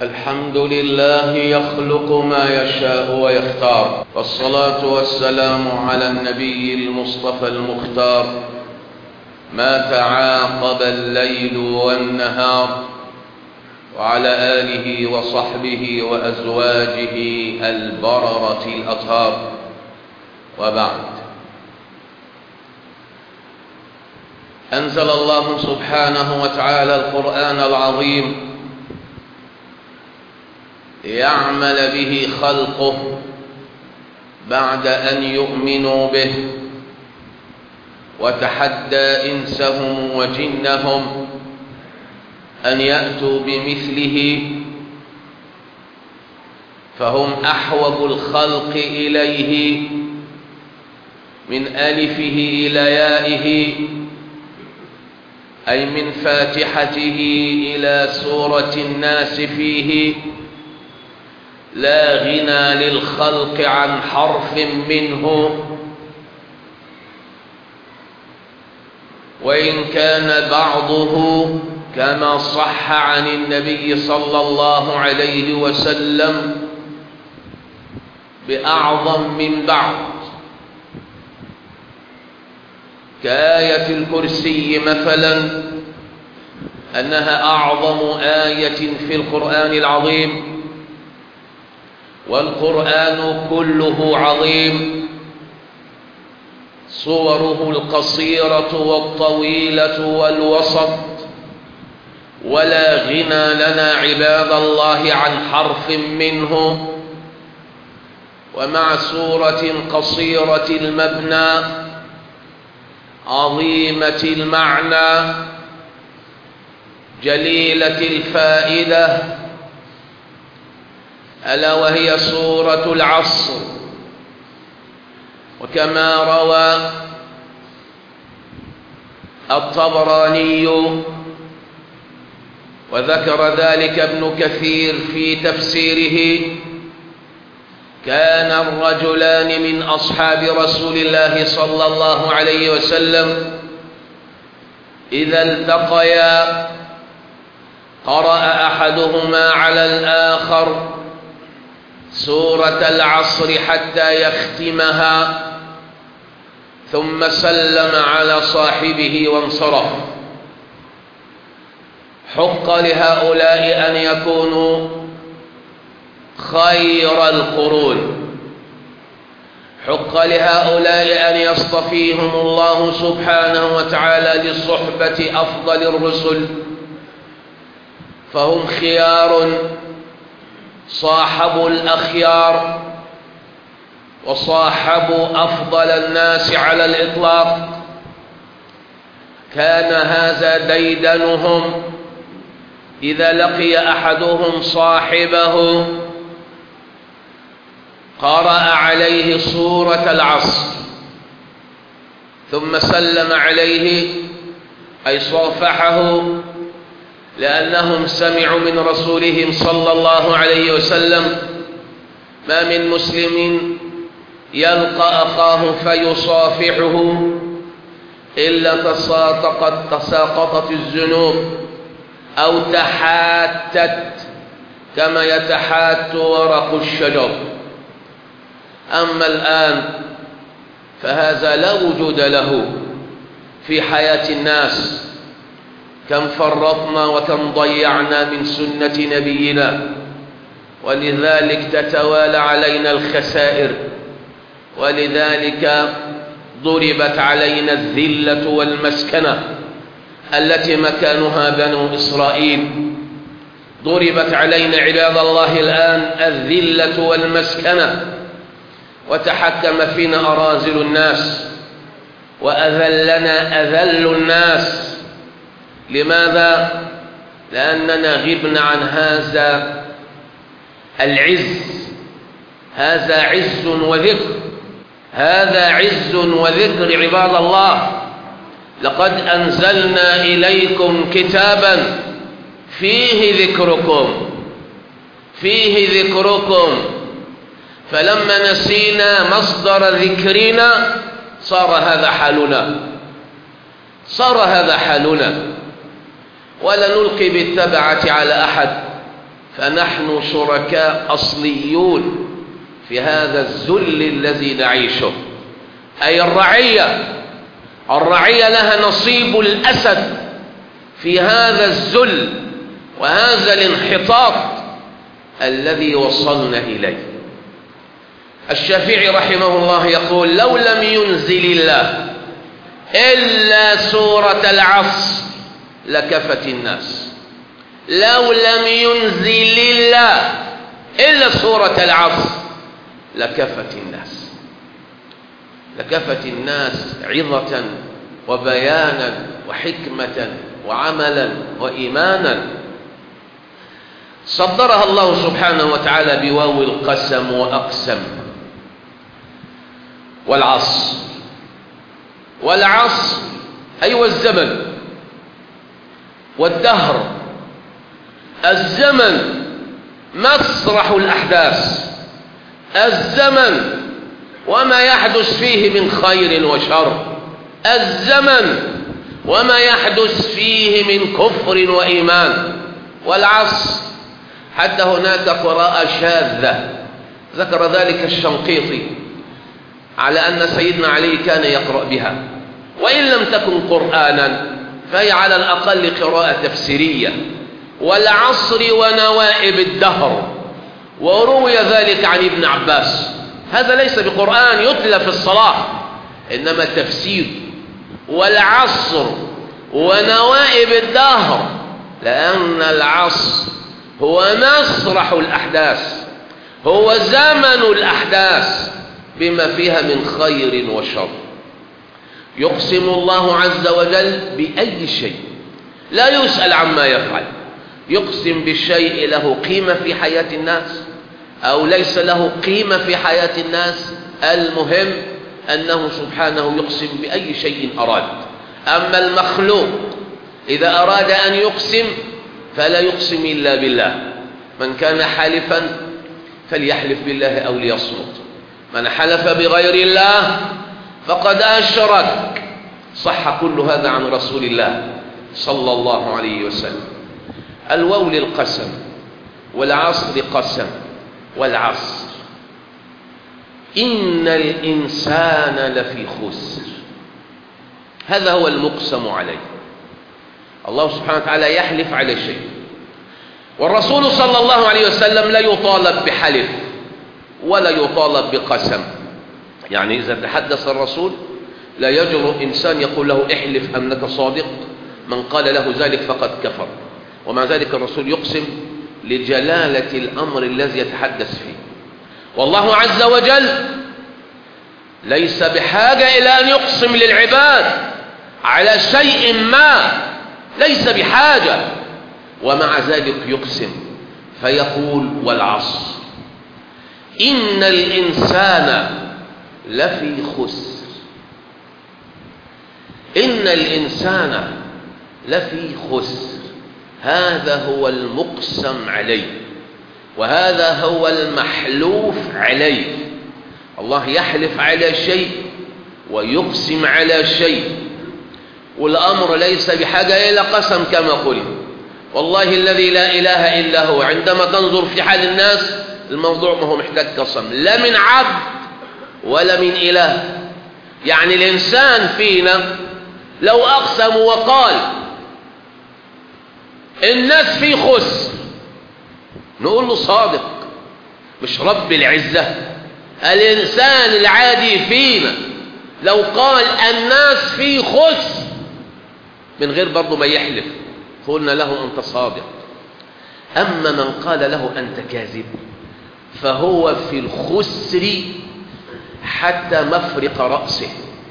الحمد لله يخلق ما يشاء ويختار والصلاة والسلام على النبي المصطفى المختار ما تعاقب الليل والنهار وعلى آله وصحبه وأزواجه البررة الأطهار وبعد أنزل الله سبحانه وتعالى القرآن العظيم يعمل به خلقه بعد أن يؤمنوا به وتحدى إنسهم وجنهم أن يأتوا بمثله فهم أحوج الخلق إليه من ألفه إلى يائه أي من فاتحته إلى سورة الناس فيه لا غنى للخلق عن حرف منه وإن كان بعضه كما صح عن النبي صلى الله عليه وسلم بأعظم من بعض كآية الكرسي مثلا أنها أعظم آية في القرآن العظيم والقرآن كله عظيم صوره القصيرة والطويلة والوسط ولا غنى لنا عباد الله عن حرف منه ومع سورة قصيرة المبنى عظيمة المعنى جليلة الفائدة ألا وهي سورة العصر وكما روى الطبراني وذكر ذلك ابن كثير في تفسيره كان الرجلان من أصحاب رسول الله صلى الله عليه وسلم إذا التقيا قرأ أحدهما على الآخر سورة العصر حتى يختمها ثم سلم على صاحبه وانصرف حق لهؤلاء أن يكونوا خير القرون حق لهؤلاء أن يصطفيهم الله سبحانه وتعالى لصحبة أفضل الرسل فهم خيار صاحبوا الأخيار وصاحبوا أفضل الناس على الإطلاق كان هذا ديدنهم إذا لقي أحدهم صاحبه قرأ عليه سورة العصر ثم سلم عليه أي صافحه لأنهم سمعوا من رسولهم صلى الله عليه وسلم ما من مسلم يلقى أخاه فيصافحه إلا تساقطت تساقطت الذنوب أو تحاتت كما يتحات ورق الشجر أما الآن فهذا لا وجود له في حياة الناس كم فرطنا وكم ضيعنا من سنة نبينا ولذلك تتوالى علينا الخسائر ولذلك ضربت علينا الذلة والمسكنة التي مكانها بنو إسرائيل ضربت علينا عباد الله الآن الذلة والمسكنة وتحكم فينا أرازل الناس وأذلنا أذل الناس لماذا؟ لأننا غبنا عن هذا العز هذا عز وذكر هذا عز وذكر عباد الله لقد أنزلنا إليكم كتابا فيه ذكركم فيه ذكركم فلما نسينا مصدر ذكرنا صار هذا حالنا صار هذا حالنا ولا نلقي بالتبعة على أحد فنحن شركاء أصليون في هذا الذل الذي نعيشه أي الرعية الرعية لها نصيب الأسد في هذا الذل وهذا الانحطاط الذي وصلنا إليه الشافعي رحمه الله يقول لو لم ينزل الله إلا سورة العصر لكفت الناس لو لم ينزل الله إلا سورة العصر لكفت الناس لكفت الناس عظة وبيانا وحكمة وعملا وإيمانا صدرها الله سبحانه وتعالى بواو القسم وأقسم والعصر والعصر أيوة الزمن والدهر الزمن مسرح الأحداث الزمن وما يحدث فيه من خير وشر الزمن وما يحدث فيه من كفر وإيمان والعصر حتى هناك قراءة شاذة ذكر ذلك الشنقيطي على أن سيدنا علي كان يقرأ بها وإن لم تكن قرآنا فهي على الأقل قراءة تفسيرية والعصر ونوائب الدهر وروي ذلك عن ابن عباس هذا ليس بقرآن يتلى في الصلاة إنما تفسير والعصر ونوائب الدهر لأن العصر هو مسرح الأحداث هو زمن الأحداث بما فيها من خير وشر يقسم الله عز وجل بأي شيء لا يسأل عما يفعل يقسم بالشيء له قيمة في حياة الناس أو ليس له قيمة في حياة الناس المهم أنه سبحانه يقسم بأي شيء أراد أما المخلوق إذا أراد أن يقسم فلا يقسم إلا بالله من كان حالفا فليحلف بالله أو ليصمت من حلف بغير الله فقد أشرك صح كل هذا عن رسول الله صلى الله عليه وسلم الواو للقسم والعصر قسم والعصر إن الإنسان لفي خسر هذا هو المقسم عليه الله سبحانه وتعالى يحلف على شيء والرسول صلى الله عليه وسلم لا يطالب بحلف ولا يطالب بقسم يعني إذا تحدث الرسول لا يجر إنسان يقول له احلف أنك صادق من قال له ذلك فقد كفر ومع ذلك الرسول يقسم لجلالة الأمر الذي يتحدث فيه والله عز وجل ليس بحاجة إلى أن يقسم للعباد على شيء ما ليس بحاجة ومع ذلك يقسم فيقول والعصر إن الإنسان لفي خسر إن الإنسان لفي خسر هذا هو المقسم عليه وهذا هو المحلوف عليه الله يحلف على شيء ويقسم على شيء والأمر ليس بحاجة إلى قسم كما قلت والله الذي لا إله إلا هو عندما تنظر في حال الناس الموضوع ما هو محتاج قسم لا من عبد ولا من إله يعني الإنسان فينا لو أقسم وقال الناس في خسر نقول له صادق مش رب العزة الإنسان العادي فينا لو قال الناس في خسر من غير برضه ما يحلف قلنا له أنت صادق أما من قال له أنت كاذب فهو في الخسر حتى مفرق رأسه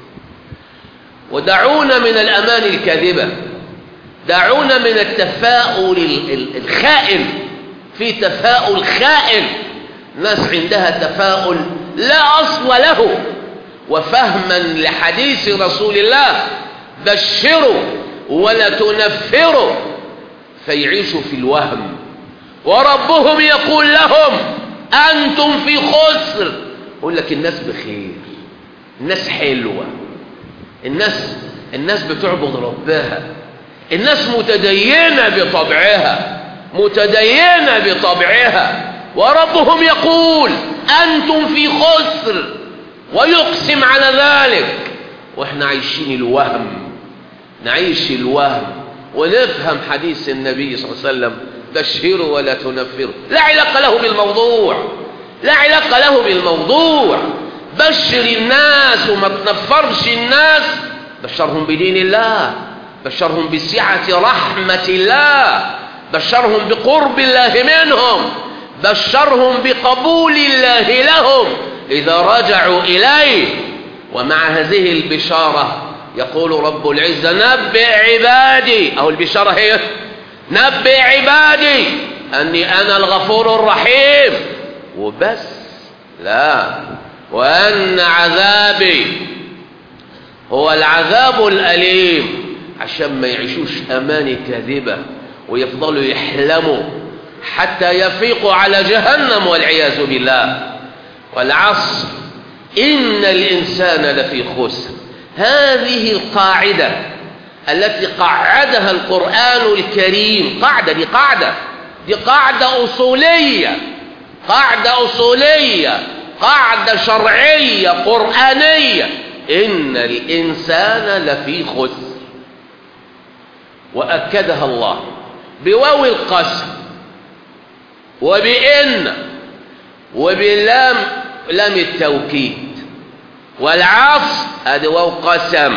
ودعونا من الأمان الكاذبة دعونا من التفاؤل الخائن في تفاؤل خائن ناس عندها تفاؤل لا أصل له وفهما لحديث رسول الله بشروا ولا تنفروا فيعيشوا في الوهم وربهم يقول لهم أنتم في خسر يقول لك الناس بخير الناس حلوة الناس الناس بتعبد ربها الناس متدينة بطبعها متدينة بطبعها وربهم يقول أنتم في خسر ويقسم على ذلك واحنا عايشين الوهم نعيش الوهم ونفهم حديث النبي صلى الله عليه وسلم بشروا ولا تنفروا لا علاقة له بالموضوع لا علاقة له بالموضوع بشر الناس وما تنفرش الناس بشرهم بدين الله بشرهم بسعة رحمة الله بشرهم بقرب الله منهم بشرهم بقبول الله لهم إذا رجعوا إليه ومع هذه البشارة يقول رب العزة نبئ عبادي أو البشارة هي نبئ عبادي أني أنا الغفور الرحيم وبس لا وأن عذابي هو العذاب الأليم عشان ما يعيشوش أماني كاذبة ويفضلوا يحلموا حتى يفيقوا على جهنم والعياذ بالله والعصر إن الإنسان لفي خسر هذه القاعدة التي قعدها القرآن الكريم قاعدة دي قاعدة دي قاعدة أصولية قاعدة أصولية قاعدة شرعية قرآنية إن الإنسان لفي خسر وأكدها الله بواو القسم وبإن وبلام لام التوكيد والعصر هذا واو قسم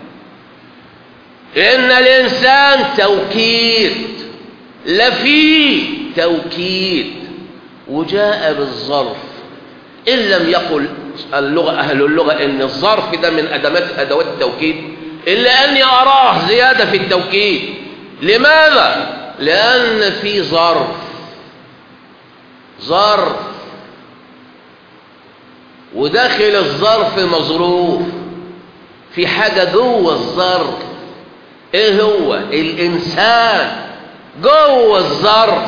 إن الإنسان توكيد لفي توكيد وجاء بالظرف إن لم يقل اللغة أهل اللغة إن الظرف ده من أدوات أدوات التوكيد إلا أني أراه زيادة في التوكيد لماذا؟ لأن في ظرف ظرف وداخل الظرف مظروف في حاجة جوه الظرف ايه هو الانسان جوه الظرف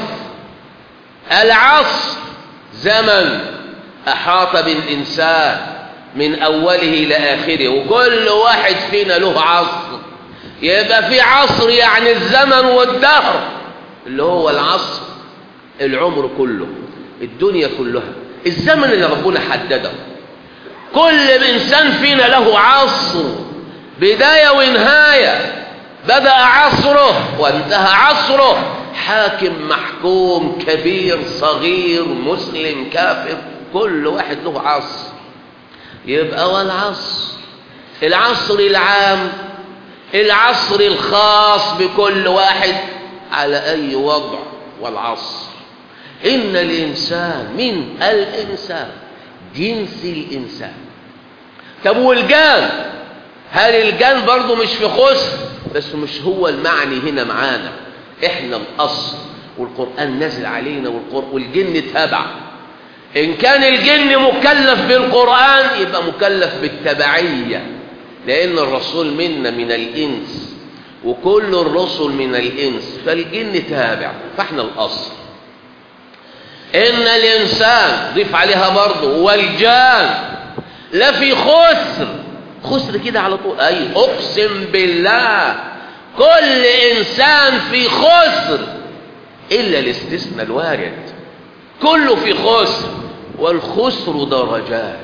العصر زمن احاط بالانسان من اوله الى اخره وكل واحد فينا له عصر يبقى في عصر يعني الزمن والدهر اللي هو العصر العمر كله الدنيا كلها الزمن اللي ربنا حدده كل انسان فينا له عصر بدايه ونهايه بدا عصره وانتهى عصره حاكم محكوم كبير صغير مسلم كافر كل واحد له عصر يبقى والعصر العصر العام العصر الخاص بكل واحد على اي وضع والعصر ان الانسان من الانسان جنس الانسان طب والجان هل الجان برضه مش في خسر بس مش هو المعني هنا معانا احنا الاصل والقران نزل علينا والجن تابع ان كان الجن مكلف بالقران يبقى مكلف بالتبعيه لان الرسول منا من الانس وكل الرسل من الانس فالجن تابع فاحنا الاصل ان الانسان ضيف عليها برضه والجان لفي خسر خسر كده على طول اي اقسم بالله كل انسان في خسر الا الاستثناء الوارد كله في خسر والخسر درجات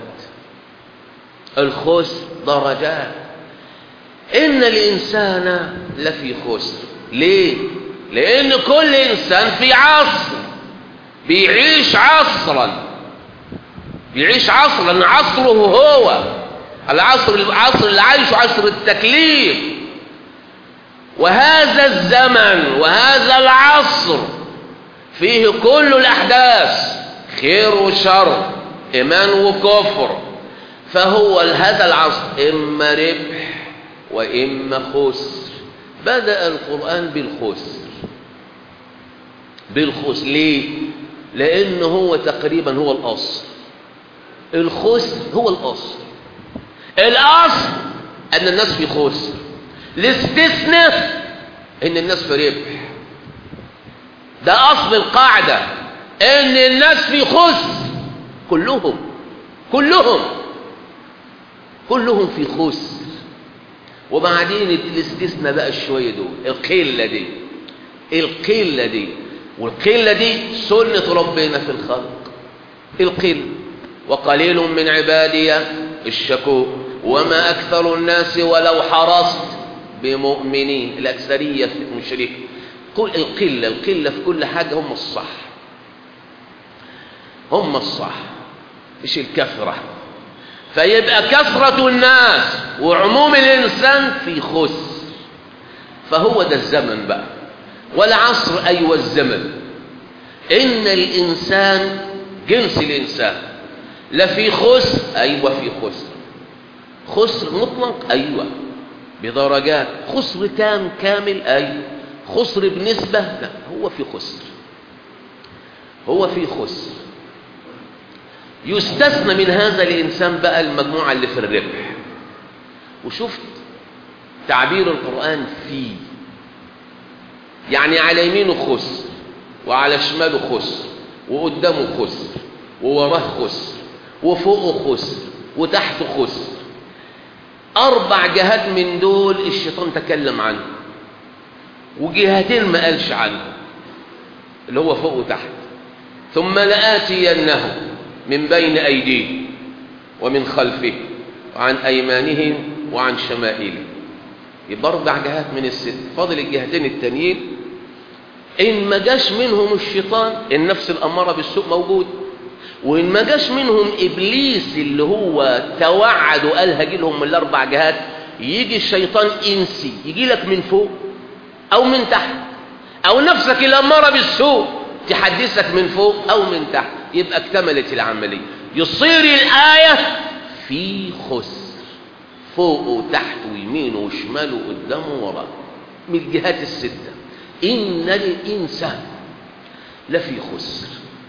الخسر درجات ان الانسان لفي خسر ليه لان كل انسان في عصر بيعيش عصرا بيعيش عصرا عصره هو العصر العصر اللي عايشه عصر التكليف وهذا الزمن وهذا العصر فيه كل الاحداث خير وشر ايمان وكفر فهو هذا العصر اما ربح واما خسر بدا القران بالخسر بالخسر ليه لان هو تقريبا هو الاصل الخسر هو الاصل الاصل ان الناس في خسر الاستثناء ان الناس في ربح ده اصل القاعده ان الناس في خسر كلهم كلهم كلهم في خسر وبعدين الاستثناء بقى شويه دول القله دي القله دي والقلة دي سنة ربنا في الخلق القلة وقليل من عبادي الشكور وما أكثر الناس ولو حرصت بمؤمنين الأكثرية مشركة قل القلة القلة في كل حاجة هم الصح هم الصح مش الكثرة فيبقى كثرة الناس وعموم الإنسان في خسر فهو ده الزمن بقى والعصر أيوة الزمن إن الإنسان جنس الإنسان لا في خسر أيوة في خسر خسر مطلق أيوة بدرجات خسر تام كامل أيوة خسر بنسبة لا هو في خسر هو في خسر يستثنى من هذا الإنسان بقى المجموعة اللي في الربح وشفت تعبير القرآن فيه يعني على يمينه خسر وعلى شماله خسر وقدامه خسر ووراه خسر وفوقه خسر وتحته خسر أربع جهات من دول الشيطان تكلم عنه وجهتين ما قالش عنه اللي هو فوق وتحت ثم لآتينهم من بين أيديهم ومن خلفه وعن أيمانهم وعن شمائلهم يبقى أربع جهات من الست فاضل الجهتين التانيين إن ما جاش منهم الشيطان النفس الأمارة بالسوء موجود وإن ما جاش منهم إبليس اللي هو توعد وقال هجي لهم من الأربع جهات يجي الشيطان إنسي يجي لك من فوق أو من تحت أو نفسك الأمارة بالسوء تحدثك من فوق أو من تحت يبقى اكتملت العملية يصير الآية في خسر فوق وتحت ويمين وشمال وقدام ووراه من الجهات الستة إن الإنسان لفي خسر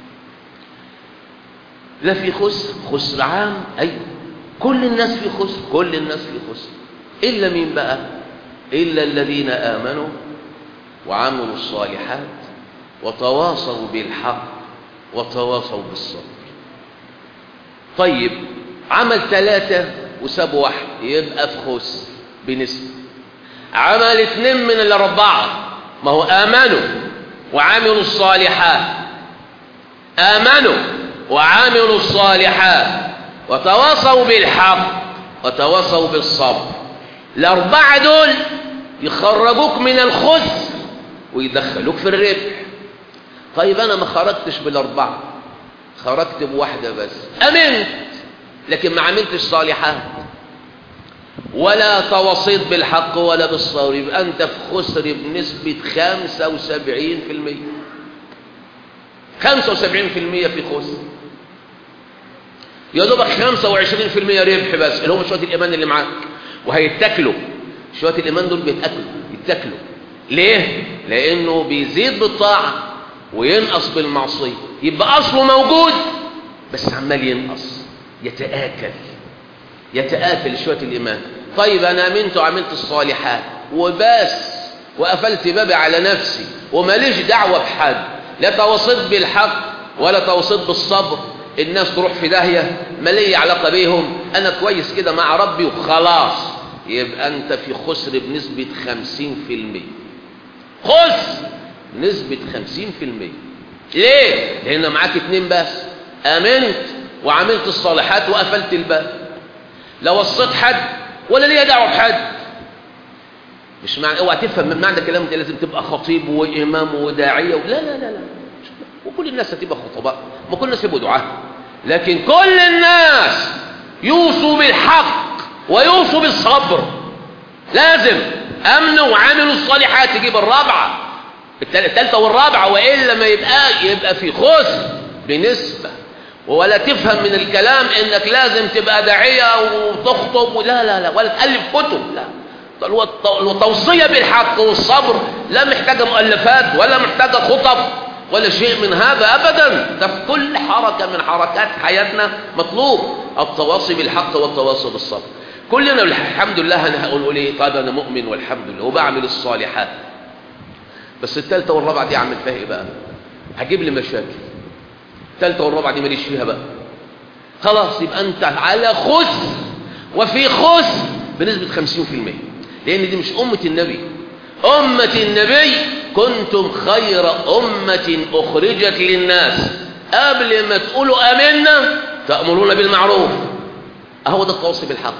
لفي خسر خسر عام أيوة كل الناس في خسر كل الناس في خسر إلا مين بقى إلا الذين آمنوا وعملوا الصالحات وتواصوا بالحق وتواصوا بالصبر طيب عمل ثلاثة وساب واحد يبقى في خسر بنسبة عمل اثنين من الأربعة ما هو آمنوا وعملوا الصالحات آمنوا وعملوا الصالحات وتواصوا بالحق وتواصوا بالصبر الأربعة دول يخرجوك من الخسر ويدخلوك في الربح طيب أنا ما خرجتش بالأربعة خرجت بواحدة بس أمنت لكن ما عملتش صالحات ولا تواصيت بالحق ولا بالصبر يبقى أنت في خسر بنسبة 75% 75% في خسر يا دوبك 25% ربح بس اللي هم شوية الإيمان اللي معاك وهيتاكلوا شوية الإيمان دول بيتاكلوا يتاكلوا ليه؟ لأنه بيزيد بالطاعة وينقص بالمعصية يبقى أصله موجود بس عمال ينقص يتآكل يتآكل شوية الإيمان طيب أنا أمنت وعملت الصالحات وبس وقفلت بابي على نفسي وماليش دعوة بحد لا تواصيت بالحق ولا تواصيت بالصبر الناس تروح في داهية ما لي علاقة بيهم أنا كويس كده مع ربي وخلاص يبقى أنت في خسر بنسبة خمسين في المية خسر نسبة خمسين في المية ليه؟ لأن معاك اتنين بس آمنت وعملت الصالحات وقفلت الباب لا وصيت حد ولا ليا دعوه بحد مش معنى اوعى تفهم من معنى كلام ده لازم تبقى خطيب وامام وداعيه لا لا لا لا وكل الناس هتبقى خطباء ما كل الناس يبقوا دعاه لكن كل الناس يوصوا بالحق ويوصوا بالصبر لازم امنوا وعملوا الصالحات تجيب الرابعه الثالثه والرابعه والا ما يبقى يبقى في خسر بنسبه ولا تفهم من الكلام انك لازم تبقى داعية وتخطب ولا لا لا ولا تألف كتب لا التوصية بالحق والصبر لا محتاجة مؤلفات ولا محتاجة خطب ولا شيء من هذا أبدا ده في كل حركة من حركات حياتنا مطلوب التواصي بالحق والتواصي بالصبر كلنا الحمد لله أنا هقول إيه طيب أنا مؤمن والحمد لله وبعمل الصالحات بس الثالثة والرابعة دي أعمل فيها إيه بقى هجيب لي مشاكل الثالثة والرابعة دي ماليش فيها بقى خلاص يبقى أنت على خسر وفي خسر بنسبة 50% لأن دي مش أمة النبي أمة النبي كنتم خير أمة أخرجت للناس قبل ما تقولوا آمنا تأمرون بالمعروف أهو ده التواصي بالحق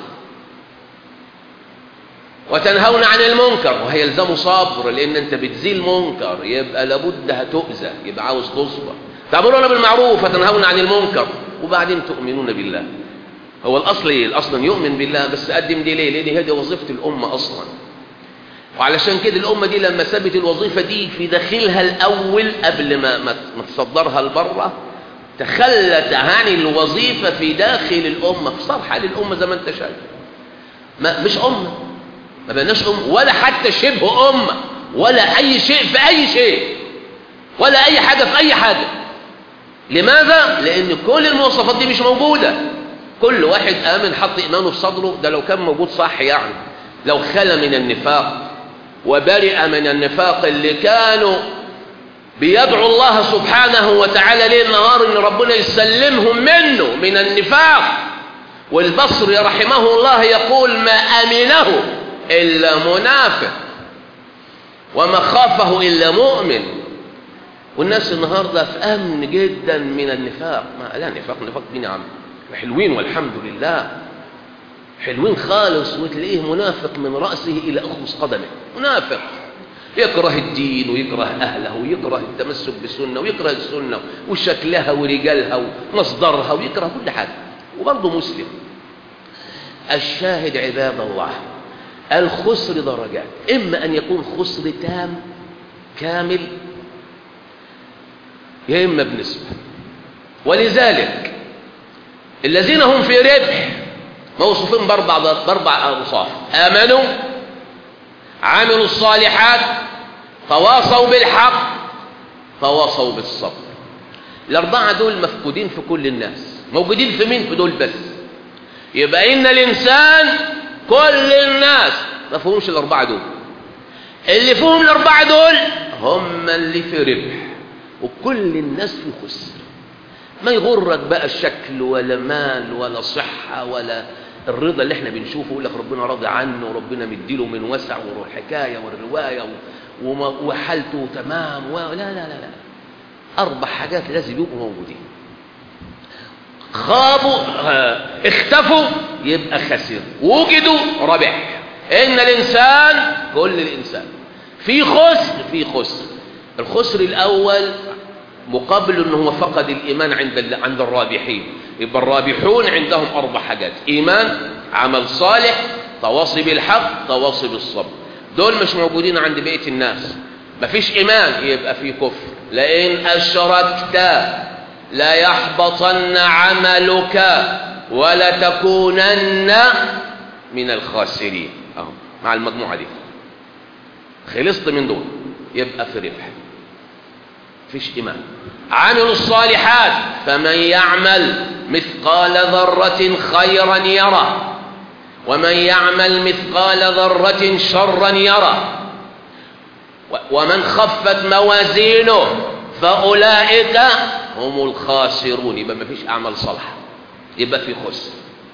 وتنهون عن المنكر وهيلزموا صبر لأن أنت بتزيل منكر يبقى لابد هتؤذى يبقى عاوز تصبر تأمرون بالمعروف وتنهون عن المنكر وبعدين تؤمنون بالله هو الأصل إيه؟ الأصل أن يؤمن بالله بس قدم دي ليه؟ لأن هذه وظيفة الأمة أصلا وعلشان كده الأمة دي لما سابت الوظيفة دي في داخلها الأول قبل ما ما تصدرها لبره تخلت عن الوظيفة في داخل الأمة في صار حال الأمة زي ما أنت شايف ما مش أمة ما بقناش أمة ولا حتى شبه أمة ولا أي شيء في أي شيء ولا أي حاجة في أي حاجة لماذا؟ لأن كل المواصفات دي مش موجودة كل واحد آمن حط إيمانه في صدره ده لو كان موجود صح يعني لو خلى من النفاق وبرئ من النفاق اللي كانوا بيدعو الله سبحانه وتعالى ليل نهار ان ربنا يسلمهم منه من النفاق والبصري رحمه الله يقول ما امنه الا منافق وما خافه الا مؤمن والناس النهارده في امن جدا من النفاق ما لا نفاق نفاق مين يا عم حلوين والحمد لله حلوين خالص وتلاقيه منافق من رأسه إلى أخمص قدمه منافق يكره الدين ويكره أهله ويكره التمسك بالسنة ويكره السنة وشكلها ورجالها ومصدرها ويكره كل حاجة وبرضه مسلم الشاهد عباد الله الخسر درجات إما أن يكون خسر تام كامل يا إما بنسبة ولذلك الذين هم في ربح موصوفين باربع باربع اوصاف امنوا عملوا الصالحات تواصوا بالحق تواصوا بالصبر الاربعه دول مفقودين في كل الناس موجودين في مين في دول بس يبقى ان الانسان كل الناس ما فيهمش الاربعه دول اللي فيهم الاربعه دول هم اللي في ربح وكل الناس في خسر ما يغرك بقى الشكل ولا مال ولا صحة ولا الرضا اللي احنا بنشوفه يقول لك ربنا راضي عنه وربنا مديله من وسع والحكاية والرواية وحالته تمام و... لا لا لا لا أربع حاجات لازم يبقوا موجودين خابوا اختفوا يبقى خسر وجدوا ربح إن الإنسان كل الإنسان في خسر في خسر الخسر الأول مقابل انه هو فقد الايمان عند عند الرابحين يبقى الرابحون عندهم اربع حاجات ايمان عمل صالح تواصي بالحق تواصي بالصبر دول مش موجودين عند بقيه الناس مفيش ايمان يبقى في كفر لئن اشركت لا يحبطن عملك ولتكونن من الخاسرين اهو مع المجموعه دي خلصت من دول يبقى في ربح فيش إيمان عملوا الصالحات فمن يعمل مثقال ذرة خيرا يره ومن يعمل مثقال ذرة شرا يره ومن خفت موازينه فأولئك هم الخاسرون يبقى ما فيش أعمال صالحة يبقى في خسر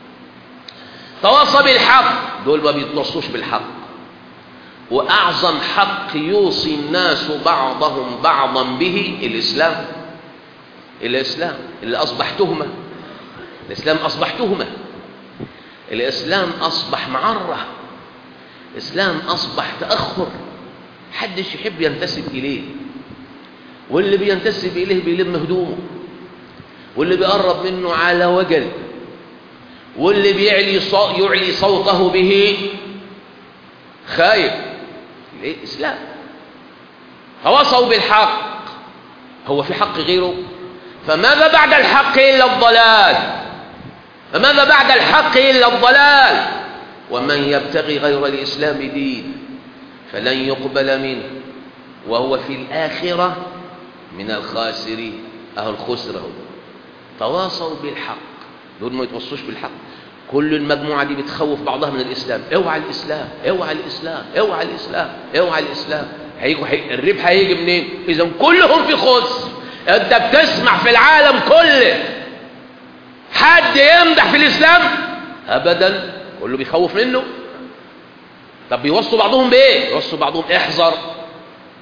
تواصى بالحق دول ما بيتوصوش بالحق وأعظم حق يوصي الناس بعضهم بعضا به الإسلام الإسلام اللي أصبح تهمة الإسلام أصبح تهمة الإسلام أصبح معرة الإسلام أصبح تأخر حدش يحب ينتسب إليه واللي بينتسب إليه بيلم هدومه واللي بيقرب منه على وجل واللي بيعلي صو... يعلي صوته به خايف ليه اسلام تواصوا بالحق هو في حق غيره فماذا بعد الحق الا الضلال فماذا بعد الحق الا الضلال ومن يبتغي غير الاسلام دين فلن يقبل منه وهو في الاخره من الخاسرين اهو الخسر اهو تواصوا بالحق دول ما يتوصوش بالحق كل المجموعة دي بتخوف بعضها من الإسلام اوعى الإسلام اوعى الإسلام اوعى الإسلام اوعى الإسلام هيجوا هي... الربح هيجي منين إذا كلهم في خسر أنت بتسمع في العالم كله حد يمدح في الإسلام أبدا كله بيخوف منه طب بيوصوا بعضهم بإيه يوصوا بعضهم احذر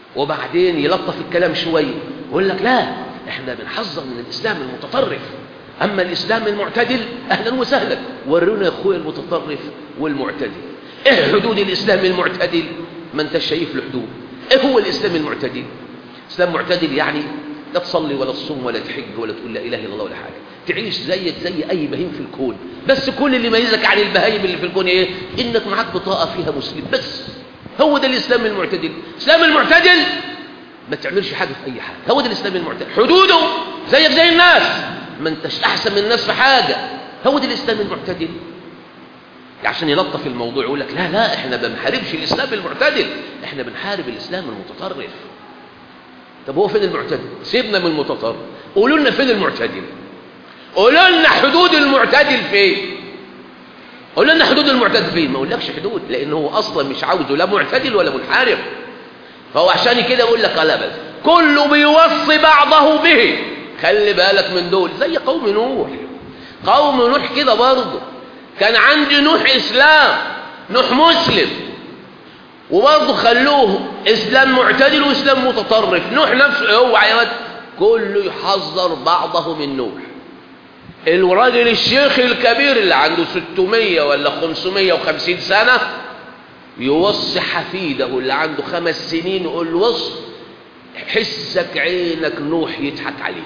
وبعدين يلطف الكلام شوية يقول لك لا احنا بنحذر من الاسلام المتطرف اما الاسلام المعتدل اهلا وسهلا ورونا يا اخويا المتطرف والمعتدل ايه حدود الاسلام المعتدل ما انت شايف له حدود ايه هو الاسلام المعتدل اسلام معتدل يعني لا تصلي ولا تصوم ولا تحج ولا تقول لا اله الا الله ولا حاجه تعيش زيك زي اي بهيم في الكون بس كل اللي يميزك عن البهايم اللي في الكون ايه انك معاك بطاقه فيها مسلم بس هو ده الاسلام المعتدل الاسلام المعتدل ما تعملش حاجه في اي حاجه هو ده الاسلام المعتدل حدوده زيك زي الناس ما انتش احسن من الناس في حاجه هو ده الاسلام المعتدل عشان يلطف الموضوع يقول لك لا لا احنا ما بنحاربش الاسلام المعتدل احنا بنحارب الاسلام المتطرف طب هو فين المعتدل سيبنا من المتطرف قولوا لنا فين المعتدل قولوا لنا حدود المعتدل فين قولوا لنا حدود المعتدل فين ما اقولكش حدود لان هو اصلا مش عاوزه لا معتدل ولا منحرف فهو عشان كده يقول لك لا بس كله بيوصي بعضه به خلي بالك من دول زي قوم نوح قوم نوح كده برضه كان عندي نوح اسلام نوح مسلم وبرضه خلوه اسلام معتدل واسلام متطرف نوح نفسه هو عيوات كله يحذر بعضه من نوح الراجل الشيخ الكبير اللي عنده 600 ولا 550 سنة يوصي حفيده اللي عنده خمس سنين يقول له وص حسك عينك نوح يضحك عليك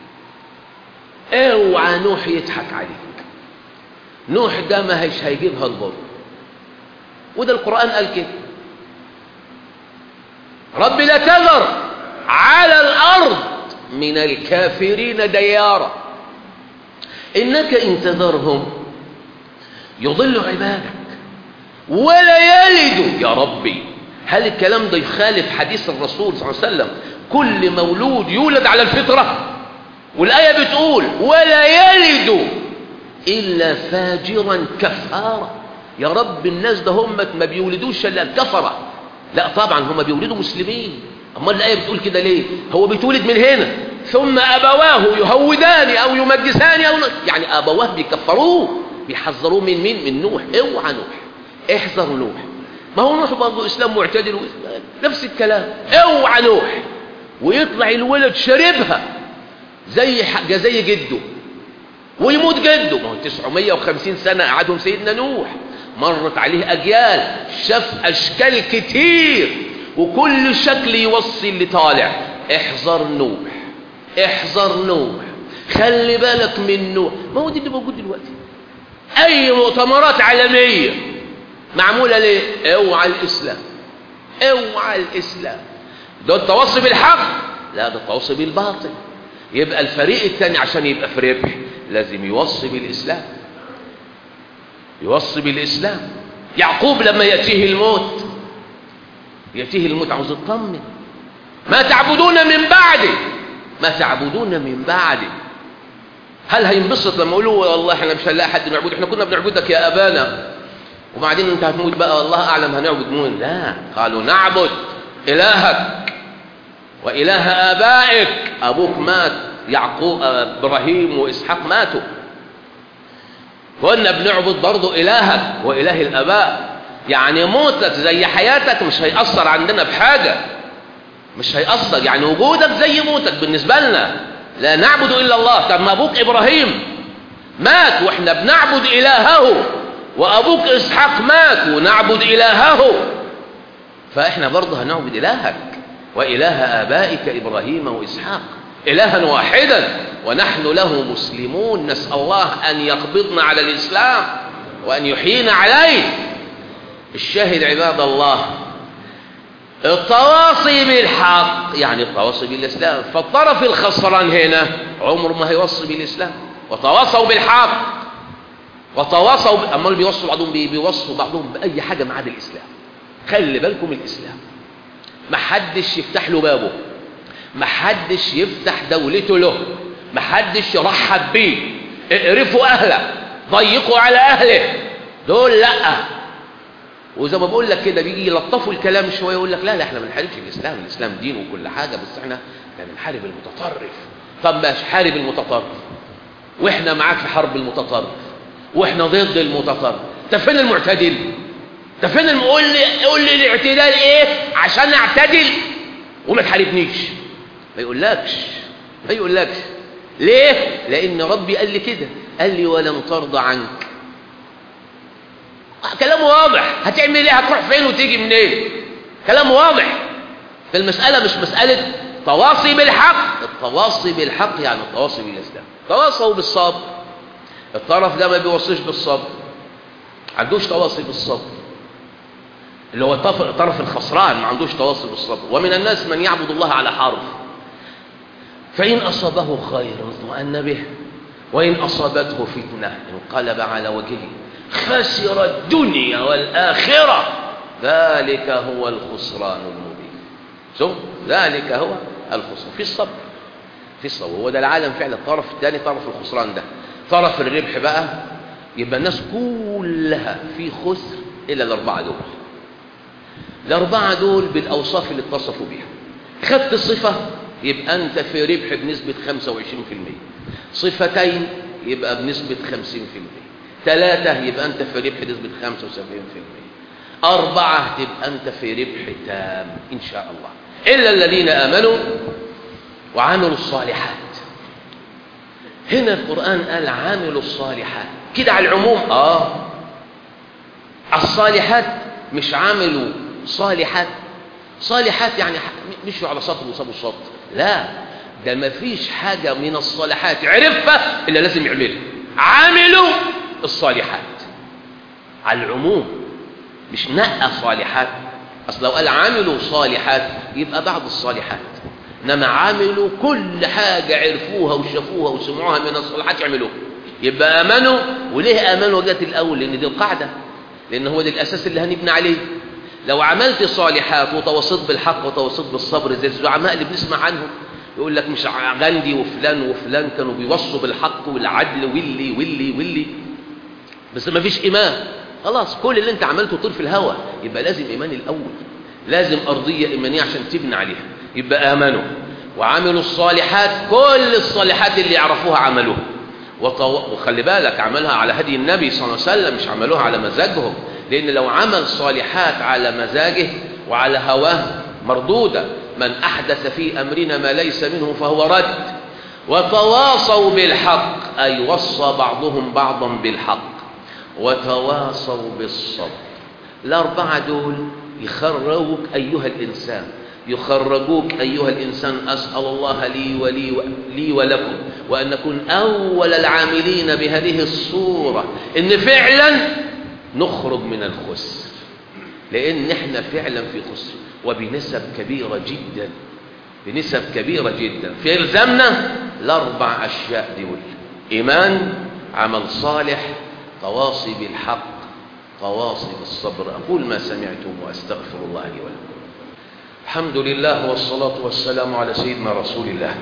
اوعى نوح يضحك عليك نوح ده ما هيش هيجيبها البر وده القرآن قال كده رب لا تذر على الأرض من الكافرين ديارا إنك إن تذرهم يضل عبادك ولا يلد يا ربي هل الكلام ده يخالف حديث الرسول صلى الله عليه وسلم كل مولود يولد على الفطرة والآية بتقول ولا يلد إلا فاجرا كفارا يا رب الناس ده هم ما بيولدوش إلا الكفرة لا طبعا هم بيولدوا مسلمين أما الآية بتقول كده ليه هو بيتولد من هنا ثم أبواه يهودان أو يمجسان أو يعني أبواه بيكفروه بيحذروه من مين من نوح اوعى نوح احذر نوح ما هو نوح برضه اسلام معتدل نفس الكلام اوعى نوح ويطلع الولد شاربها زي زي جده ويموت جده ما هو 950 سنة قعدهم سيدنا نوح مرت عليه أجيال شاف أشكال كتير وكل شكل يوصي اللي طالع احذر نوح احذر نوح خلي بالك من نوح ما هو دي اللي موجود دلوقتي أي مؤتمرات عالمية معمولة ليه اوعى الإسلام اوعى الإسلام ده التواصي بالحق لا ده التواصي بالباطل يبقى الفريق الثاني عشان يبقى في ربح لازم يوصي بالإسلام يوصي بالإسلام يعقوب لما يأتيه الموت يأتيه الموت عاوز يطمن ما تعبدون من بعدي ما تعبدون من بعدي هل هينبسط لما يقولوا والله احنا مش هنلاقي حد نعبد احنا كنا بنعبدك يا ابانا وبعدين انت هتموت بقى الله اعلم هنعبد مين لا قالوا نعبد الهك واله ابائك ابوك مات يعقوب ابراهيم واسحاق ماتوا كنا بنعبد برضه الهك واله الاباء يعني موتك زي حياتك مش هيأثر عندنا بحاجة مش هيأثر يعني وجودك زي موتك بالنسبة لنا لا نعبد إلا الله طب ما أبوك إبراهيم مات وإحنا بنعبد إلهه وأبوك إسحاق مات ونعبد إلهه فإحنا برضه هنعبد إلهك وإله آبائك إبراهيم وإسحاق إلها واحدا ونحن له مسلمون نسأل الله أن يقبضنا على الإسلام وأن يحيينا عليه الشاهد عباد الله التواصي بالحق يعني التواصي بالإسلام فالطرف الخسران هنا عمره ما هيوصي بالإسلام وتواصوا بالحق وتواصوا ب... أما اللي بيوصوا بعضهم بي... بيوصوا بعضهم بأي حاجة ما عدا الإسلام خلي بالكم من الإسلام ما حدش يفتح له بابه ما حدش يفتح دولته له ما حدش يرحب بيه اقرفوا أهله ضيقوا على أهله دول لأ وزي ما بقول لك كده بيجي يلطفوا الكلام شويه يقول لك لا لا احنا ما بنحاربش الاسلام الاسلام دين وكل حاجه بس احنا احنا بنحارب المتطرف طب ماشي حارب المتطرف واحنا معاك في حرب المتطرف واحنا ضد المتطرف طب فين المعتدل طب فين الم... قول لي قول لي الاعتدال ايه عشان اعتدل وما تحاربنيش ما يقولكش ما يقولكش ليه لان ربي قال لي كده قال لي ولن ترضى عنك كلام واضح هتعمل ايه هتروح فين وتيجي منين كلام واضح فالمسألة مش مسألة تواصي بالحق التواصي بالحق يعني التواصي بالإسلام تواصوا بالصبر الطرف ده ما بيوصيش بالصبر عندوش تواصي بالصبر اللي هو الطرف الخسران ما عندوش تواصي بالصبر ومن الناس من يعبد الله على حرف فإن أصابه خير اطمأن به وإن أصابته فتنة انقلب على وجهه خسر الدنيا والآخرة ذلك هو الخسران المبين شوف ذلك هو الخسران في الصبر في الصبر هو ده العالم فعلا الطرف الثاني طرف الخسران ده طرف الربح بقى يبقى الناس كلها في خسر إلا الأربعة دول الأربعة دول بالأوصاف اللي اتصفوا بها خدت صفة يبقى أنت في ربح بنسبة 25% صفتين يبقى بنسبة 50% ثلاثة يبقى أنت في ربح نسبة 75% أربعة تبقى أنت في ربح تام إن شاء الله إلا الذين آمنوا وعملوا الصالحات هنا القرآن قال عاملوا الصالحات كده على العموم آه الصالحات مش عاملوا صالحات صالحات يعني مشوا على سطر وصابوا السطر لا ده ما فيش حاجة من الصالحات عرفها إلا لازم يعملها عملوا الصالحات على العموم مش نقى صالحات أصل لو قال عملوا صالحات يبقى بعض الصالحات إنما عملوا كل حاجة عرفوها وشافوها وسمعوها من الصالحات يعملوها يبقى آمنوا وليه آمنوا جت الأول لأن دي القاعدة لأن هو ده الأساس اللي هنبني عليه لو عملت صالحات وتواصيت بالحق وتواصيت بالصبر زي الزعماء اللي بنسمع عنهم يقول لك مش غاندي وفلان وفلان كانوا بيوصوا بالحق والعدل واللي واللي واللي بس ما فيش إيمان خلاص كل اللي انت عملته طير في الهواء يبقى لازم إيمان الأول لازم أرضية إيمانية عشان تبني عليها يبقى آمنوا وعملوا الصالحات كل الصالحات اللي يعرفوها عملوها وطو... وخلي بالك عملها على هدي النبي صلى الله عليه وسلم مش عملوها على مزاجهم لأن لو عمل صالحات على مزاجه وعلى هواه مردودة من أحدث في أمرنا ما ليس منه فهو رد وتواصوا بالحق أي وصى بعضهم بعضا بالحق وتواصوا بالصبر الأربعة دول يخرجوك أيها الإنسان يخرجوك أيها الإنسان أسأل الله لي ولي لي ولكم وأن نكون أول العاملين بهذه الصورة إن فعلا نخرج من الخسر لأن احنا فعلا في خسر وبنسب كبيرة جدا بنسب كبيرة جدا في إلزامنا الأربع أشياء دول إيمان عمل صالح تواصي بالحق تواصي بالصبر أقول ما سمعتم وأستغفر الله لي ولكم الحمد لله والصلاة والسلام على سيدنا رسول الله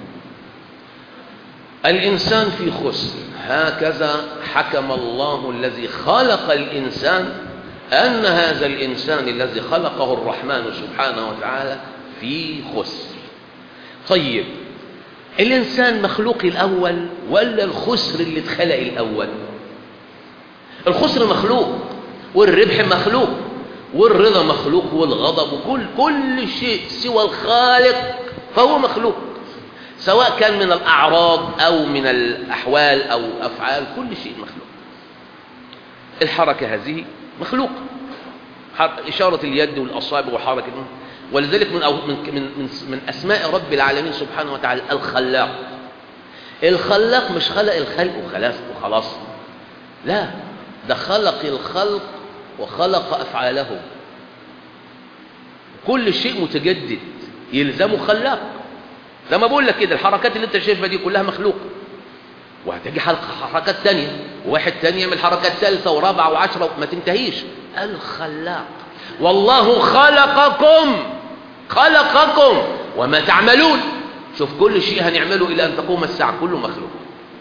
الإنسان في خسر هكذا حكم الله الذي خلق الإنسان أن هذا الإنسان الذي خلقه الرحمن سبحانه وتعالى في خسر طيب الإنسان مخلوق الأول ولا الخسر اللي اتخلق الأول الخسر مخلوق والربح مخلوق والرضا مخلوق والغضب وكل كل شيء سوى الخالق فهو مخلوق سواء كان من الأعراض أو من الأحوال أو أفعال كل شيء مخلوق الحركة هذه مخلوق إشارة اليد والأصابع وحركة ولذلك من, أو من, من, من, من أسماء رب العالمين سبحانه وتعالى الخلاق الخلاق مش خلق الخلق وخلاص وخلاص لا ده خلق الخلق وخلق أفعالهم كل شيء متجدد يلزمه خلاق زي ما بقول لك كده الحركات اللي انت شايفها دي كلها مخلوقه وهتجي حركات تانية وواحد تاني يعمل حركات ثالثة ورابعة وعشرة ما تنتهيش الخلاق والله خلقكم خلقكم وما تعملون شوف كل شيء هنعمله إلى أن تقوم الساعة كله مخلوق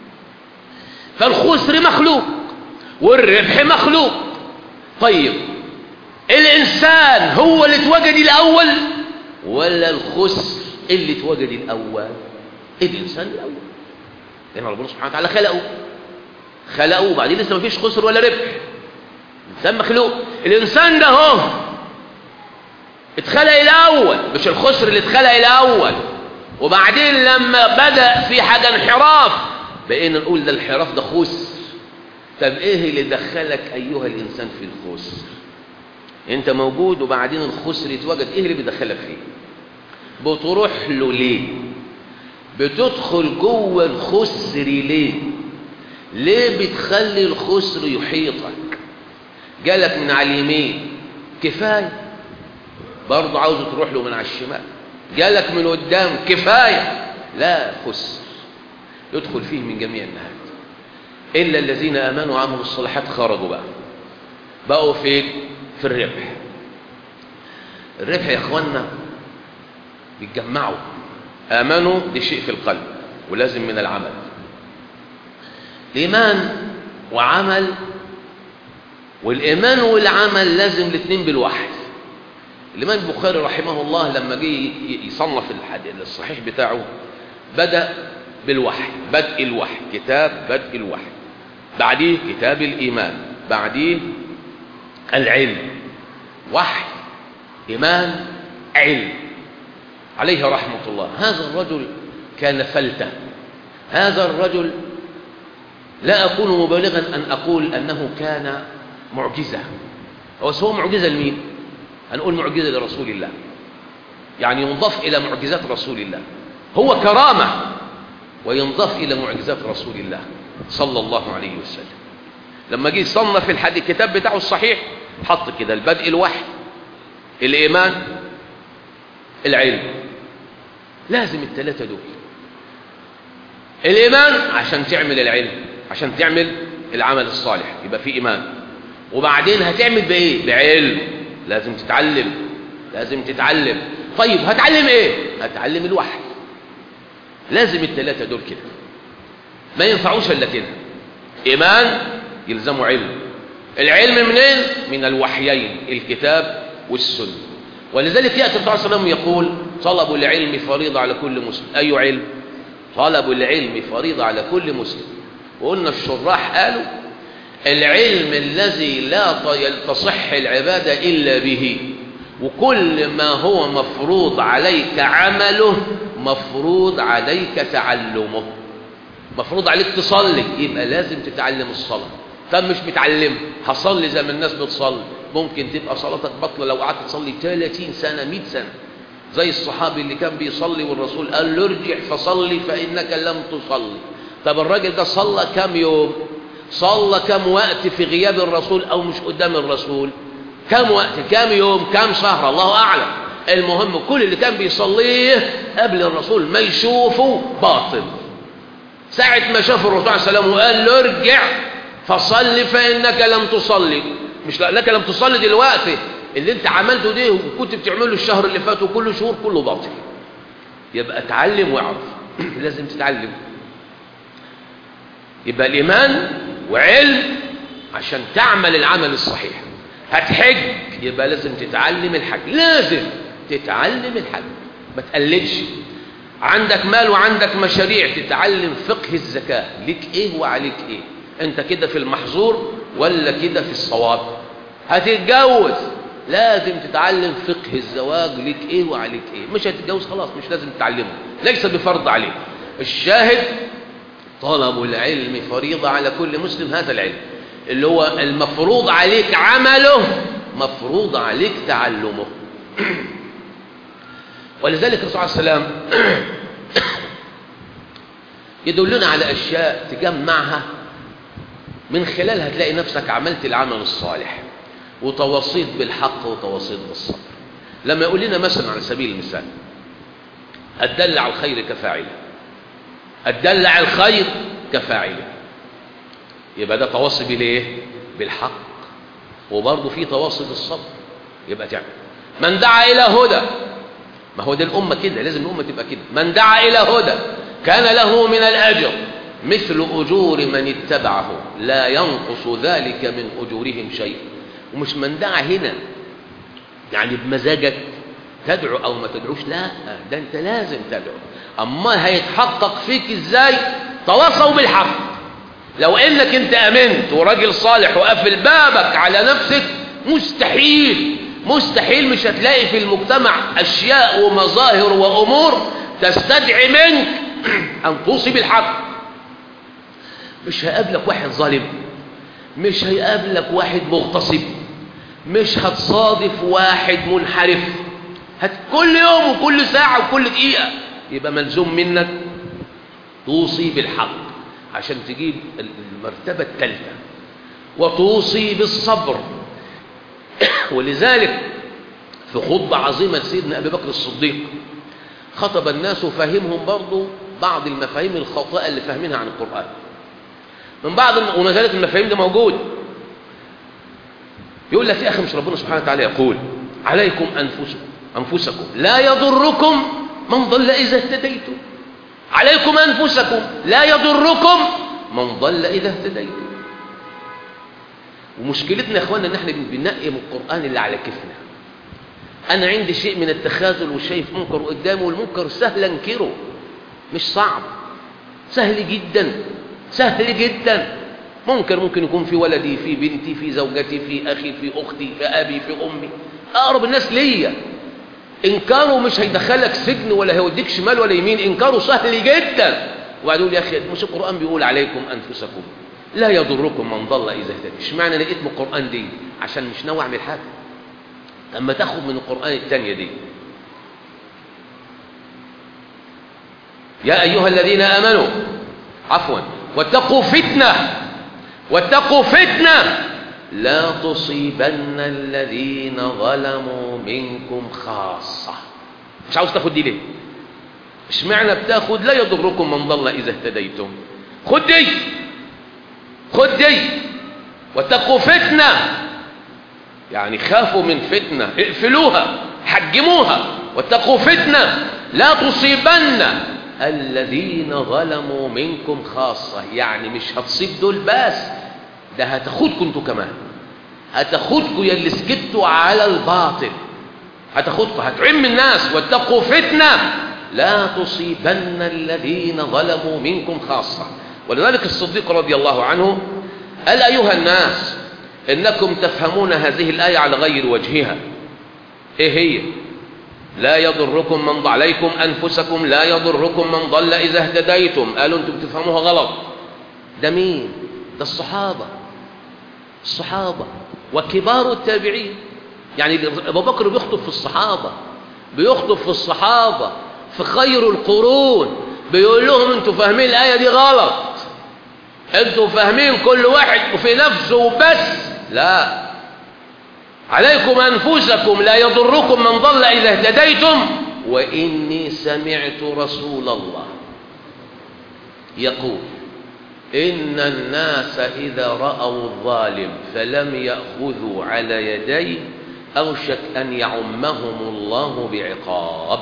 فالخسر مخلوق والربح مخلوق طيب الإنسان هو اللي اتوجد الأول ولا الخسر اللي اتوجد الأول الإنسان الأول لأن ربنا سبحانه وتعالى خلقه خلقه وبعدين لسه ما فيش خسر ولا ربح الإنسان مخلوق الإنسان ده هو اتخلق الاول مش الخسر اللي اتخلق الاول وبعدين لما بدأ في حاجة انحراف بقينا نقول ده الانحراف ده خسر طب ايه اللي دخلك ايها الانسان في الخسر انت موجود وبعدين الخسر يتوجد ايه اللي بيدخلك فيه بتروح له ليه بتدخل جوه الخسر ليه ليه بتخلي الخسر يحيطك جالك من على اليمين كفايه برضه عاوز تروح له من على الشمال جالك من قدام كفايه لا خسر يدخل فيه من جميع النهايات الا الذين امنوا وعملوا الصالحات خرجوا بقى بقوا فين في الربح الربح يا اخوانا بيتجمعوا امنوا دي شيء في القلب ولازم من العمل ايمان وعمل والايمان والعمل لازم الاثنين بالوحي الامام البخاري رحمه الله لما جه يصنف الحديث الصحيح بتاعه بدا بالوحي بدء الوحي كتاب بدء الوحي بعديه كتاب الايمان بعديه العلم وحي ايمان علم عليه رحمه الله هذا الرجل كان فلته هذا الرجل لا اكون مبالغا ان اقول انه كان معجزه هو هو معجزه لمين هنقول معجزه لرسول الله يعني ينضاف الى معجزات رسول الله هو كرامه وينضاف الى معجزات رسول الله صلى الله عليه وسلم لما جه يصنف الحديث الكتاب بتاعه الصحيح حط كده البدء الوحي الايمان العلم لازم الثلاثه دول الايمان عشان تعمل العلم عشان تعمل العمل الصالح يبقى في ايمان وبعدين هتعمل بايه بعلم لازم تتعلم لازم تتعلم طيب هتعلم ايه هتعلم الوحي لازم الثلاثه دول كده ما ينفعوش الا كده ايمان يلزمه علم العلم منين من الوحيين الكتاب والسنه ولذلك ياتي الرسول صلى الله عليه وسلم يقول طلب العلم فريضه على كل مسلم اي علم طلب العلم فريضه على كل مسلم وقلنا الشراح قالوا العلم الذي لا تصح العباده الا به وكل ما هو مفروض عليك عمله مفروض عليك تعلمه مفروض عليك تصلي يبقى لازم تتعلم الصلاة طب مش متعلم هصلي زي ما الناس بتصلي ممكن تبقى صلاتك بطلة لو قعدت تصلي 30 سنة 100 سنة زي الصحابي اللي كان بيصلي والرسول قال له ارجع فصلي فإنك لم تصلي طب الراجل ده صلى كم يوم صلى كم وقت في غياب الرسول أو مش قدام الرسول كم وقت كم يوم كم شهر الله أعلم المهم كل اللي كان بيصليه قبل الرسول ما يشوفه باطل ساعة ما شاف الرسول عليه السلام وقال له ارجع فصل فإنك لم تصلي مش لك لم تصلي دلوقتي اللي انت عملته ده وكنت بتعمله الشهر اللي فات وكل شهور كله باطل يبقى اتعلم واعرف لازم تتعلم يبقى الإيمان وعلم عشان تعمل العمل الصحيح هتحج يبقى لازم تتعلم الحج لازم تتعلم الحج ما تقلدش عندك مال وعندك مشاريع تتعلم فقه الزكاة ليك ايه وعليك ايه انت كده في المحظور ولا كده في الصواب هتتجوز لازم تتعلم فقه الزواج ليك ايه وعليك ايه مش هتتجوز خلاص مش لازم تتعلمه ليس بفرض عليك الشاهد طلب العلم فريضة على كل مسلم هذا العلم اللي هو المفروض عليك عمله مفروض عليك تعلمه ولذلك الرسول عليه السلام يدلنا على أشياء تجمعها من خلالها تلاقي نفسك عملت العمل الصالح وتواصيت بالحق وتواصيت بالصبر لما يقول لنا مثلا على سبيل المثال الدل على الخير كفاعله الدل على الخير كفاعله يبقى ده تواصي بالايه بالحق وبرضه في تواصي بالصبر يبقى تعمل من دعا الى هدى ما هو ده الامه كده لازم الامه تبقى كده من دعا الى هدى كان له من الاجر مثل اجور من اتبعه لا ينقص ذلك من اجورهم شيء ومش من دعا هنا يعني بمزاجك تدعو او ما تدعوش لا ده انت لازم تدعو اما هيتحقق فيك ازاي تواصوا بالحق لو انك انت امنت وراجل صالح وقفل بابك على نفسك مستحيل مستحيل مش هتلاقي في المجتمع أشياء ومظاهر وأمور تستدعي منك أن توصي بالحق مش هيقابلك واحد ظالم مش هيقابلك واحد مغتصب مش هتصادف واحد منحرف هت كل يوم وكل ساعة وكل دقيقة يبقى ملزوم منك توصي بالحق عشان تجيب المرتبة الثالثة وتوصي بالصبر ولذلك في خطبة عظيمة لسيدنا أبي بكر الصديق خطب الناس وفهمهم برضو بعض المفاهيم الخاطئة اللي فاهمينها عن القرآن من بعض الم... وما زالت المفاهيم دي موجود يقول لك يا أخي مش ربنا سبحانه وتعالى يقول عليكم أنفسكم أنفسكم لا يضركم من ضل إذا اهتديتم عليكم أنفسكم لا يضركم من ضل إذا اهتديتم ومشكلتنا يا اخوانا ان احنا بننقي من القرآن اللي على كيفنا انا عندي شيء من التخاذل وشايف منكر قدامي والمنكر سهل انكره مش صعب سهل جدا سهل جدا منكر ممكن يكون في ولدي في بنتي في زوجتي في اخي في اختي في ابي في امي اقرب الناس ليا انكاره مش هيدخلك سجن ولا هيوديك شمال ولا يمين انكاره سهل جدا وبعد يقول يا اخي مش القران بيقول عليكم انفسكم لا يضركم من ضل اذا اهتدى اشمعنى لقيت من القران دي عشان مش ناوي اعمل حاجه اما تاخد من القران الثانيه دي يا ايها الذين امنوا عفوا واتقوا فتنه واتقوا فتنه لا تصيبن الذين ظلموا منكم خاصه مش عاوز تاخد دي ليه اشمعنى بتاخد لا يضركم من ضل اذا اهتديتم خد دي خد دي واتقوا فتنة يعني خافوا من فتنة اقفلوها حجموها واتقوا فتنة لا تصيبن الذين ظلموا منكم خاصة يعني مش هتصيب دول بس ده هتاخدكم انتوا كمان هتاخدكم يا اللي سكتوا على الباطل هتاخدكم هتعم الناس واتقوا فتنة لا تصيبن الذين ظلموا منكم خاصة ولذلك الصديق رضي الله عنه قال أيها الناس إنكم تفهمون هذه الآية على غير وجهها إيه هي لا يضركم من ضل عليكم أنفسكم لا يضركم من ضل إذا اهتديتم قالوا أنتم بتفهموها غلط ده مين ده الصحابة الصحابة وكبار التابعين يعني أبو بكر بيخطب في الصحابة بيخطب في الصحابة في خير القرون بيقول لهم انتوا فاهمين الآية دي غلط انتوا فاهمين كل واحد في نفسه بس لا عليكم أنفسكم لا يضركم من ضل إذا اهتديتم وإني سمعت رسول الله يقول إن الناس إذا رأوا الظالم فلم يأخذوا على يديه أوشك أن يعمهم الله بعقاب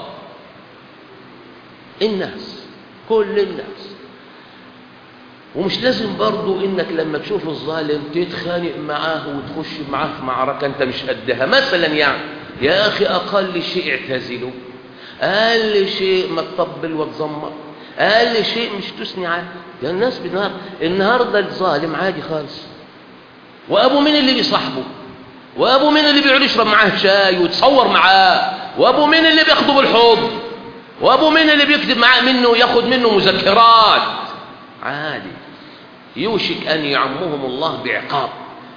الناس كل الناس ومش لازم برضو انك لما تشوف الظالم تتخانق معاه وتخش معاه في معركة انت مش قدها مثلا يعني يا اخي اقل شيء اعتزله اقل شيء ما تطبل وتزمر اقل شيء مش تثني عنه ده الناس بالنهار النهارده الظالم عادي خالص وابو مين اللي بيصاحبه وابو مين اللي بيقعد يشرب معاه شاي ويتصور معاه وابو مين اللي بياخده بالحضن وابو مين اللي بيكتب معاه منه ياخد منه مذكرات عادي يوشك ان يعمهم الله بعقاب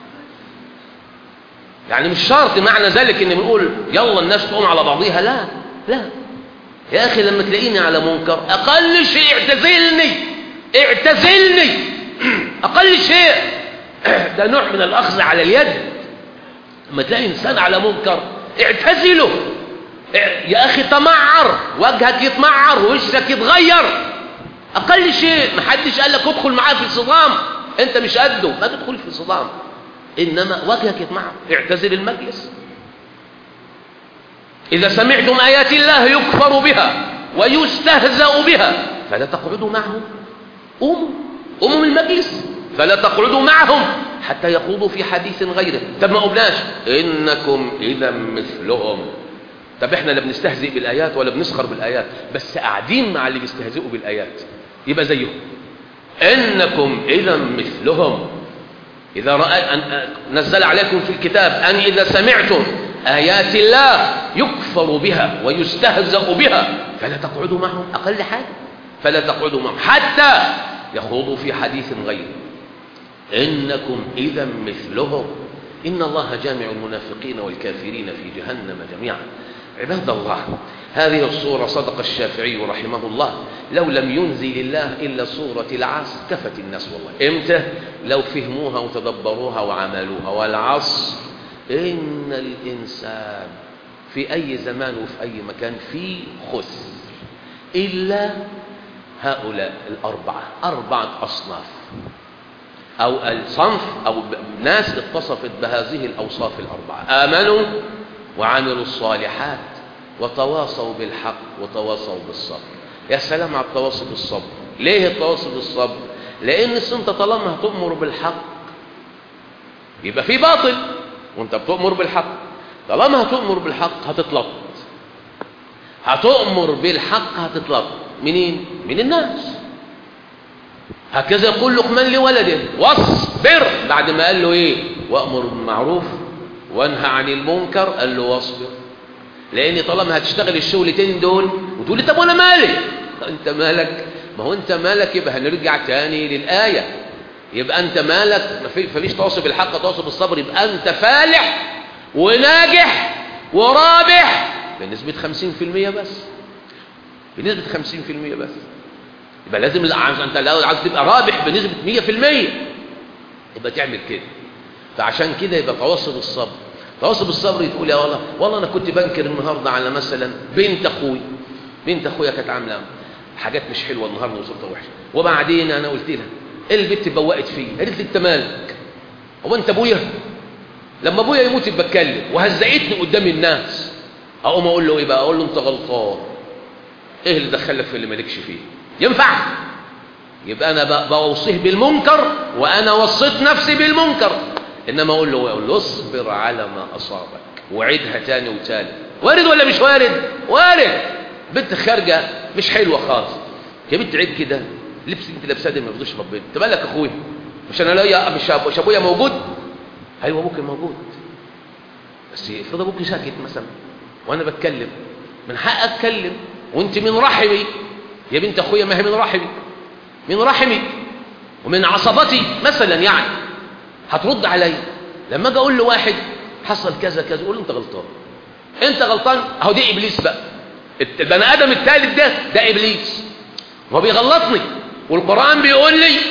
يعني مش شرط معنى ذلك ان بنقول يلا الناس تقوم على بعضيها لا لا يا اخي لما تلاقيني على منكر اقل شيء اعتزلني اعتزلني اقل شيء ده نوع من الاخذ على اليد لما تلاقي انسان على منكر اعتزله يا اخي تمعر وجهك يتمعر ووشك يتغير اقل شيء محدش قال لك ادخل معاه في صدام انت مش قده ما تدخل في صدام انما وجهك يتمعر اعتزل المجلس اذا سمعتم ايات الله يكفر بها ويستهزأ بها فلا تقعدوا معهم قوموا قوموا من المجلس فلا تقعدوا معهم حتى يخوضوا في حديث غيره طب ما قلناش انكم اذا مثلهم طب احنا لا بنستهزئ بالايات ولا بنسخر بالايات بس قاعدين مع اللي بيستهزئوا بالايات يبقى زيهم انكم اذا مثلهم اذا رأى أن نزل عليكم في الكتاب ان اذا سمعتم آيات الله يكفر بها ويستهزأ بها فلا تقعدوا معهم أقل حاجة فلا تقعدوا معهم حتى يخوضوا في حديث غيره إنكم إذا مثلهم إن الله جامع المنافقين والكافرين في جهنم جميعا عباد الله هذه الصورة صدق الشافعي رحمه الله لو لم ينزل الله إلا صورة العصر كفت الناس والله إمتى لو فهموها وتدبروها وعملوها والعصر إن الإنسان في أي زمان وفي أي مكان في خسر إلا هؤلاء الأربعة أربعة أصناف أو الصنف أو ناس اتصفت بهذه الأوصاف الأربعة آمنوا وعملوا الصالحات وتواصوا بالحق وتواصوا بالصبر يا سلام على التواصي بالصبر ليه التواصي بالصبر لأن انت طالما هتؤمر بالحق يبقى في باطل وانت بتؤمر بالحق طالما هتؤمر بالحق هتطلق هتؤمر بالحق هتطلق منين من الناس هكذا يقول لقمان لولده واصبر بعد ما قال له ايه وامر بالمعروف وانهى عن المنكر قال له واصبر لان طالما هتشتغل الشغلتين دول وتقول لي طب وانا مالي انت مالك ما هو انت مالك يبقى هنرجع تاني للايه يبقى انت مالك مفيش تواصل بالحق تواصل بالصبر يبقى انت فالح وناجح ورابح بنسبة 50% بس بنسبة 50% بس يبقى لازم انت لو عايز تبقى رابح بنسبة 100% يبقى تعمل كده فعشان كده يبقى تواصل بالصبر تواصل بالصبر تقول يا والله والله انا كنت بنكر النهارده على مثلا بنت اخوي بنت اخويا كانت عامله حاجات مش حلوه النهارده وصورتها وحشه وبعدين انا قلت لها البت بوقت فيه قالت لي انت مالك هو انت ابويا لما ابويا يموت يبقى اتكلم وهزقتني قدام الناس اقوم اقول له ايه بقى اقول له انت غلطان ايه اللي دخلك في اللي مالكش فيه ينفع يبقى انا بوصيه بالمنكر وانا وصيت نفسي بالمنكر انما اقول له اقول له اصبر على ما اصابك وعدها تاني وتالت وارد ولا مش وارد وارد بنت خارجه مش حلوه خالص يا بنت عيب كده لبس انت لابساه ده ما يرضيش ربنا انت مالك اخويا مش انا ليا مش مش ابويا موجود ايوه ابوك موجود بس افرض ابوك ساكت مثلا وانا بتكلم من حق اتكلم وانت من رحمي يا بنت اخويا ما هي من رحمي من رحمي ومن عصبتي مثلا يعني هترد علي لما اجي اقول لواحد حصل كذا كذا قول له انت غلطان انت غلطان اهو دي ابليس بقى البني ادم الثالث ده ده ابليس هو بيغلطني والقران بيقول لي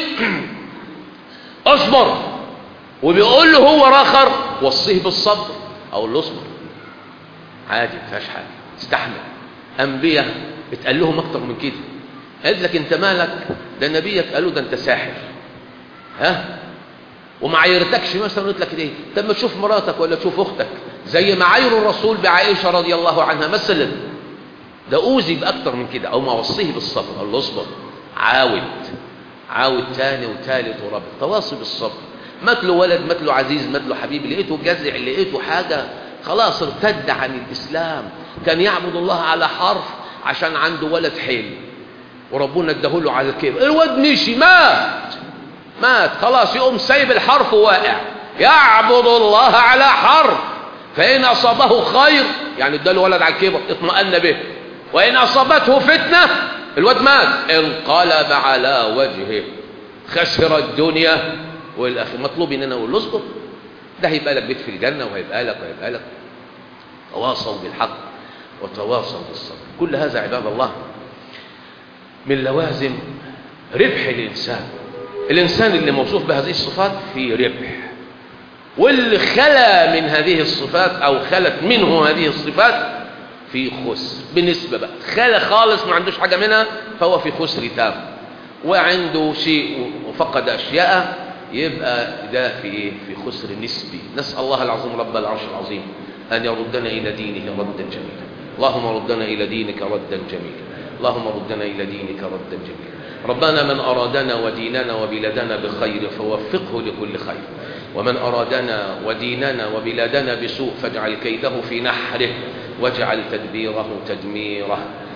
اصبر وبيقول له هو راخر وصيه بالصبر اقول له اصبر عادي ما فيهاش حاجه استحمل انبياء اتقال لهم اكتر من كده قالت لك انت مالك ده نبيك قالوا ده انت ساحر ها وما عايرتكش مثلا قلت لك ايه طب ما تشوف مراتك ولا تشوف اختك زي ما عاير الرسول بعائشه رضي الله عنها مثلا ده اوذي باكتر من كده او ما وصيه بالصبر قال له اصبر عاود عاود تاني وتالت ورابع تواصي بالصبر مات ولد مات عزيز مات حبيب لقيته جزع لقيته حاجه خلاص ارتد عن الاسلام كان يعبد الله على حرف عشان عنده ولد حلو وربنا اداهوله على الكبر الواد مشي مات مات خلاص يقوم سايب الحرف واقع يعبد الله على حرف فإن أصابه خير يعني اداله ولد على الكبر اطمأن به وإن أصابته فتنة الواد مات انقلب على وجهه خسر الدنيا والآخر مطلوب إن أنا أقول له اصبر ده هيبقى لك بيت في الجنة وهيبقى لك وهيبقى لك تواصوا بالحق وتواصوا بالصبر كل هذا عباد الله من لوازم ربح الإنسان الإنسان اللي موصوف بهذه الصفات في ربح واللي خلى من هذه الصفات أو خلت منه هذه الصفات في خسر بالنسبة بقى خلى خالص ما عندوش حاجة منها فهو في خسر تام وعنده شيء وفقد أشياء يبقى ده في إيه؟ في خسر نسبي نسأل الله العظيم رب العرش العظيم أن يردنا إلى دينه ردا جميلا اللهم ردنا إلى دينك ردا جميلا اللهم ردنا إلى دينك ردا جميلا ربنا من أرادنا وديننا وبلادنا بخير فوفقه لكل خير ومن أرادنا وديننا وبلادنا بسوء فاجعل كيده في نحره واجعل تدبيره تدميره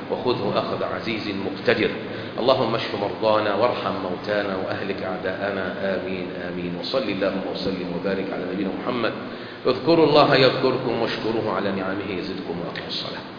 وخذه أخذ عزيز مقتدر اللهم اشف مرضانا وارحم موتانا وأهلك أعداءنا آمين آمين وصل اللهم وسلم وبارك على نبينا محمد اذكروا الله يذكركم واشكروه على نعمه يزدكم وأقيموا الصلاة